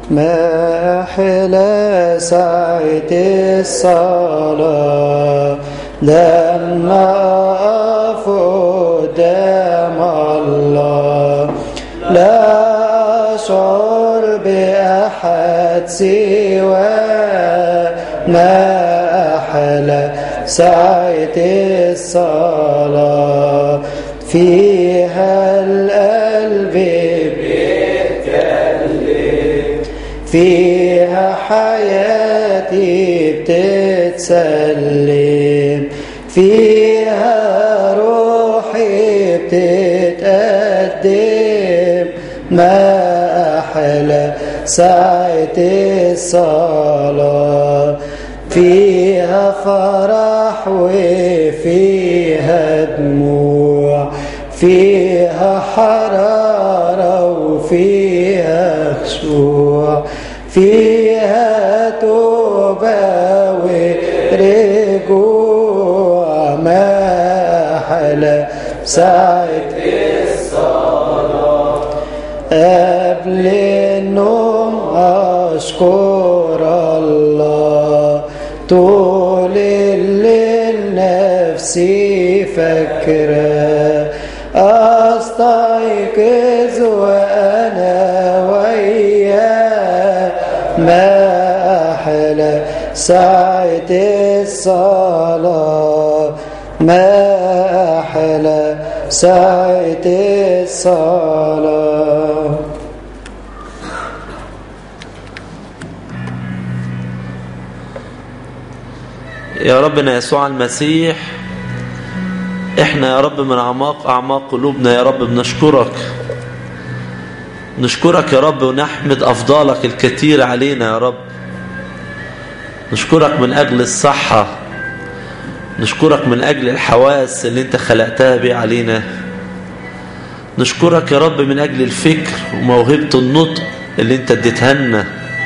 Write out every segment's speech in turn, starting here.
ما أحلى ساعة الصلاة لما أقف قدام الله لا أشعر بأحد سوى ما أحلى ساعة الصلاة فيها القلب بيتكلم فيها حياتي بتتسلم فيها روحي بتتقدم ما أحلى ساعة الصلاة فيها فرح وفيها دموع فيها حرارة وفيها خشوع فيها توبة ورجوع ما حلا ساعة الصلاة قبل النوم أشكر الله طول الليل نفسي فكرة أستيقظ وأنا وياه ما أحلى ساعة الصلاة ما أحلى ساعة الصلاة يا ربنا يسوع المسيح احنا يا رب من اعماق اعماق قلوبنا يا رب بنشكرك نشكرك يا رب ونحمد افضالك الكثير علينا يا رب نشكرك من اجل الصحة نشكرك من اجل الحواس اللي انت خلقتها بيه علينا نشكرك يا رب من اجل الفكر وموهبة النطق اللي انت اديتها لنا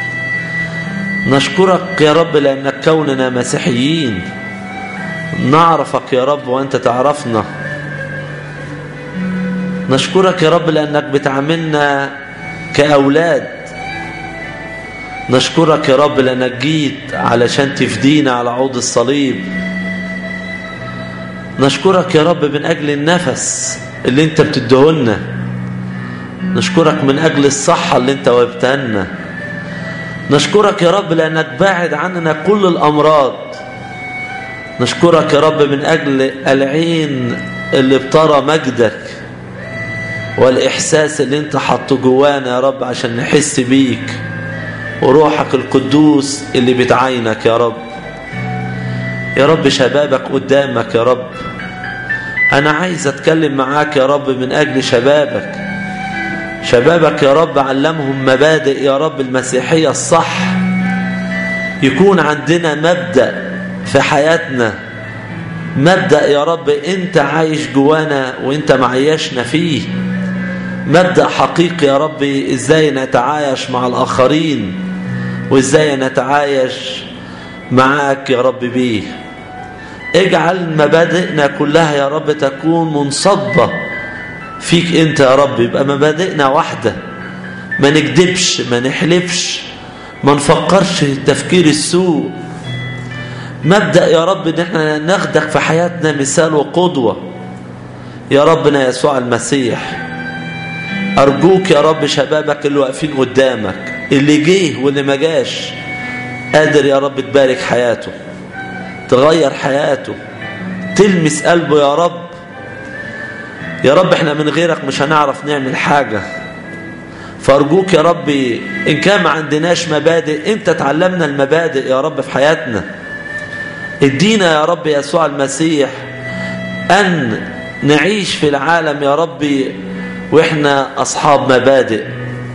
نشكرك يا رب لأنك كوننا مسيحيين نعرفك يا رب وأنت تعرفنا نشكرك يا رب لأنك بتعاملنا كأولاد نشكرك يا رب لأنك جيت علشان تفدينا على عود الصليب نشكرك يا رب من أجل النفس اللي انت بتدهلنا نشكرك من أجل الصحة اللي انت وهبتها لنا نشكرك يا رب لأنك باعد عننا كل الأمراض نشكرك يا رب من أجل العين اللي بترى مجدك والإحساس اللي انت حطه جوانا يا رب عشان نحس بيك وروحك القدوس اللي بتعينك يا رب يا رب شبابك قدامك يا رب أنا عايز أتكلم معاك يا رب من أجل شبابك شبابك يا رب علمهم مبادئ يا رب المسيحية الصح يكون عندنا مبدأ في حياتنا مبدأ يا رب انت عايش جوانا وانت معيشنا فيه مبدأ حقيقي يا رب ازاي نتعايش مع الآخرين وازاي نتعايش معاك يا رب بيه اجعل مبادئنا كلها يا رب تكون منصبة فيك انت يا رب يبقى مبادئنا واحدة ما نكذبش ما نحلفش ما نفكرش التفكير السوء مبدأ يا رب ان احنا ناخدك في حياتنا مثال وقدوة يا ربنا يسوع المسيح أرجوك يا رب شبابك اللي واقفين قدامك اللي جه واللي ما جاش قادر يا رب تبارك حياته تغير حياته تلمس قلبه يا رب يا رب احنا من غيرك مش هنعرف نعمل حاجة فأرجوك يا رب إن كان ما عندناش مبادئ انت تعلمنا المبادئ يا رب في حياتنا ادينا يا رب يسوع المسيح أن نعيش في العالم يا ربي وإحنا أصحاب مبادئ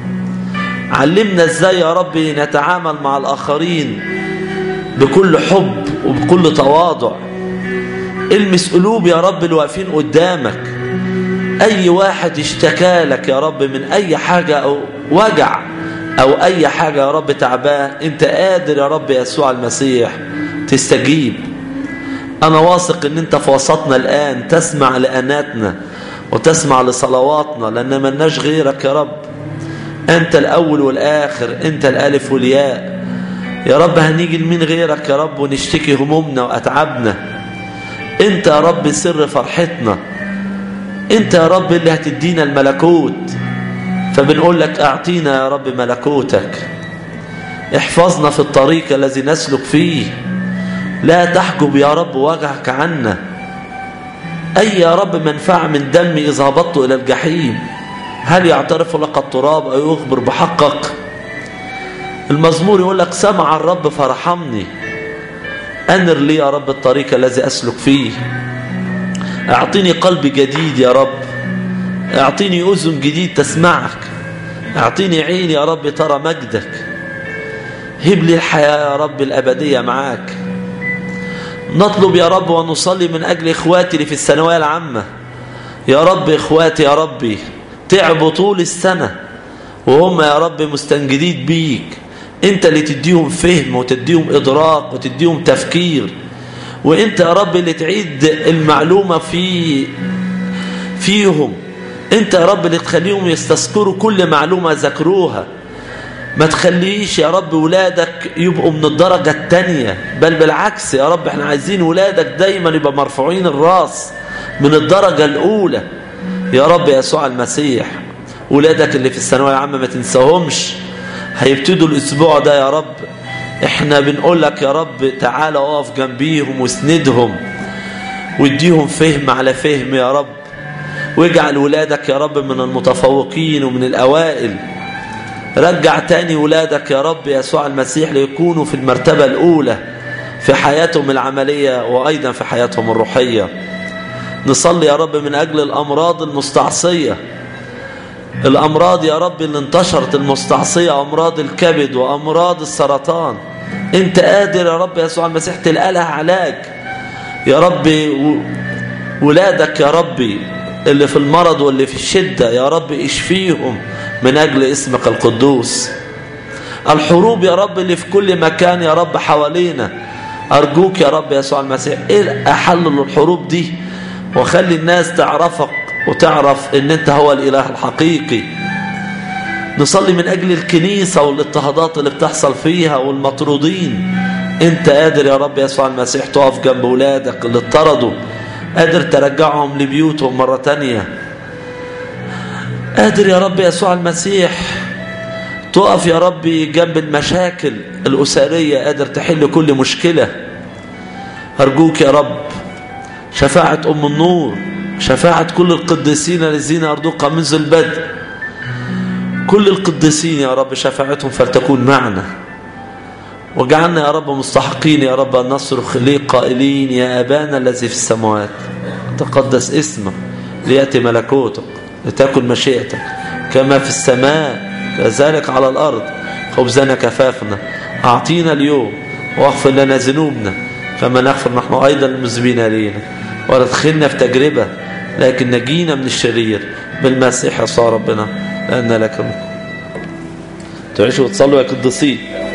علمنا ازاي يا رب نتعامل مع الآخرين بكل حب وبكل تواضع المس قلوب يا رب اللي واقفين قدامك أي واحد اشتكى لك يا رب من أي حاجة أو وجع أو أي حاجة يا رب تعباه أنت قادر يا رب يسوع المسيح تستجيب أنا واثق أن أنت في وسطنا الآن تسمع لأناتنا وتسمع لصلواتنا لأن ملناش غيرك يا رب أنت الأول والآخر أنت الألف والياء يا رب هنيجي لمين غيرك يا رب ونشتكي همومنا وأتعابنا أنت يا رب سر فرحتنا أنت يا رب اللي هتدينا الملكوت فبنقول لك أعطينا يا رب ملكوتك احفظنا في الطريق الذي نسلك فيه لا تحجب يا رب وجهك عنا أي يا رب منفعة من دمي إذا هبطت إلى الجحيم هل يعترف لك التراب أو يخبر بحقك المزمور يقول لك سمع الرب فرحمني أنر لي يا رب الطريق الذي أسلك فيه اعطيني قلب جديد يا رب اعطيني أذن جديد تسمعك اعطيني عين يا رب ترى مجدك هب لي الحياة يا رب الأبدية معاك نطلب يا رب ونصلي من أجل إخواتي اللي في الثانوية العامة يا رب إخواتي يا ربي تعبوا طول السنة وهم يا رب مستنجدين بيك انت اللي تديهم فهم وتديهم إدراك وتديهم تفكير وانت يا رب اللي تعيد المعلومة في فيهم انت يا رب اللي تخليهم يستذكروا كل معلومة ذكروها ما تخليش يا رب ولادك يبقوا من الدرجة التانية بل بالعكس يا رب احنا عايزين ولادك دايما يبقى مرفوعين الراس من الدرجة الأولى يا رب يسوع المسيح ولادك اللي في الثانوية العامة ما تنساهمش هيبتدوا الأسبوع ده يا رب احنا بنقول لك يا رب تعالى اقف جنبيهم واسندهم واديهم فهم على فهم يا رب واجعل ولادك يا رب من المتفوقين ومن الأوائل رجع تاني ولادك يا رب يسوع المسيح ليكونوا في المرتبة الأولى في حياتهم العملية وأيضا في حياتهم الروحية نصلي يا رب من أجل الأمراض المستعصية الأمراض يا رب اللي انتشرت المستعصية أمراض الكبد وأمراض السرطان انت قادر يا رب يسوع المسيح تلقى لها علاج يا رب ولادك يا ربي اللي في المرض واللي في الشدة يا رب اشفيهم من أجل اسمك القدوس الحروب يا رب اللي في كل مكان يا رب حوالينا أرجوك يا رب يسوع المسيح إيه أحلل الحروب دي وخلي الناس تعرفك وتعرف ان انت هو الاله الحقيقي نصلي من اجل الكنيسة والاضطهادات اللي بتحصل فيها والمطرودين انت قادر يا رب يسوع المسيح تقف جنب ولادك اللي اطردوا قادر ترجعهم لبيوتهم مرة تانية قادر يا رب يسوع المسيح تقف يا رب جنب المشاكل الأسرية قادر تحل كل مشكلة أرجوك يا رب شفاعة أم النور شفاعة كل القديسين الذين أرضوك منذ البدء كل القديسين يا رب شفاعتهم فلتكون معنا وجعلنا يا رب مستحقين يا رب أن نصرخ ليه قائلين يا أبانا الذي في السماوات تقدس اسمك ليأتي ملكوتك لتكن مشيئتك كما في السماء كذلك على الأرض خبزنا كفافنا أعطينا اليوم واغفر لنا ذنوبنا كما نغفر نحن أيضا المذنبين علينا ولا تدخلنا في تجربة لكن نجينا من الشرير بالمسيح يا ربنا لأن لك تعيشوا وتصلوا يا قدسين